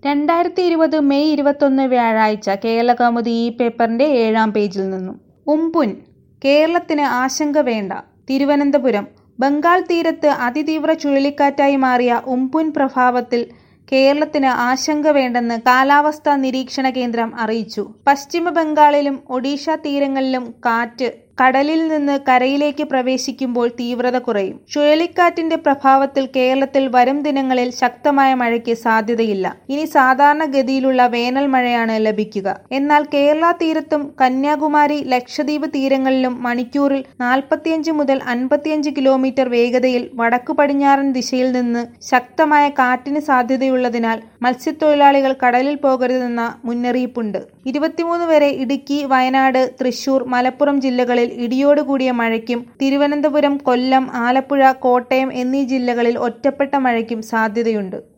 രണ്ടായിരത്തി ഇരുപത് മെയ് ഇരുപത്തൊന്ന് വ്യാഴാഴ്ച കേരളകൗമുദി ഈ പേപ്പറിന്റെ ഏഴാം പേജിൽ നിന്നും ഉംപുൻ കേരളത്തിന് ആശങ്ക വേണ്ട തിരുവനന്തപുരം ബംഗാൾ തീരത്ത് അതിതീവ്ര ചുഴലിക്കാറ്റായി മാറിയ ഉംപുൻ പ്രഭാവത്തിൽ കേരളത്തിന് ആശങ്ക വേണ്ടെന്ന് കാലാവസ്ഥാ നിരീക്ഷണ കേന്ദ്രം അറിയിച്ചു പശ്ചിമ ബംഗാളിലും ഒഡീഷ തീരങ്ങളിലും കാറ്റ് കടലിൽ നിന്ന് കരയിലേക്ക് പ്രവേശിക്കുമ്പോൾ തീവ്രത കുറയും ചുഴലിക്കാറ്റിന്റെ പ്രഭാവത്തിൽ കേരളത്തിൽ വരും ദിനങ്ങളിൽ ശക്തമായ മഴയ്ക്ക് സാധ്യതയില്ല ഇനി സാധാരണ ഗതിയിലുള്ള വേനൽ മഴയാണ് ലഭിക്കുക എന്നാൽ കേരള തീരത്തും കന്യാകുമാരി ലക്ഷദ്വീപ് തീരങ്ങളിലും മണിക്കൂറിൽ നാൽപ്പത്തിയഞ്ച് മുതൽ അൻപത്തിയഞ്ച് കിലോമീറ്റർ വേഗതയിൽ വടക്കു പടിഞ്ഞാറൻ ദിശയിൽ നിന്ന് ശക്തമായ കാറ്റിന് സാധ്യതയുള്ളതിനാൽ മത്സ്യത്തൊഴിലാളികൾ കടലിൽ പോകരുതെന്ന മുന്നറിയിപ്പുണ്ട് ഇരുപത്തിമൂന്ന് വരെ ഇടുക്കി വയനാട് തൃശൂർ മലപ്പുറം ജില്ലകളിൽ ഇടിയോടുകൂടിയ മഴയ്ക്കും തിരുവനന്തപുരം കൊല്ലം ആലപ്പുഴ കോട്ടയം എന്നീ ജില്ലകളിൽ ഒറ്റപ്പെട്ട മഴയ്ക്കും സാധ്യതയുണ്ട്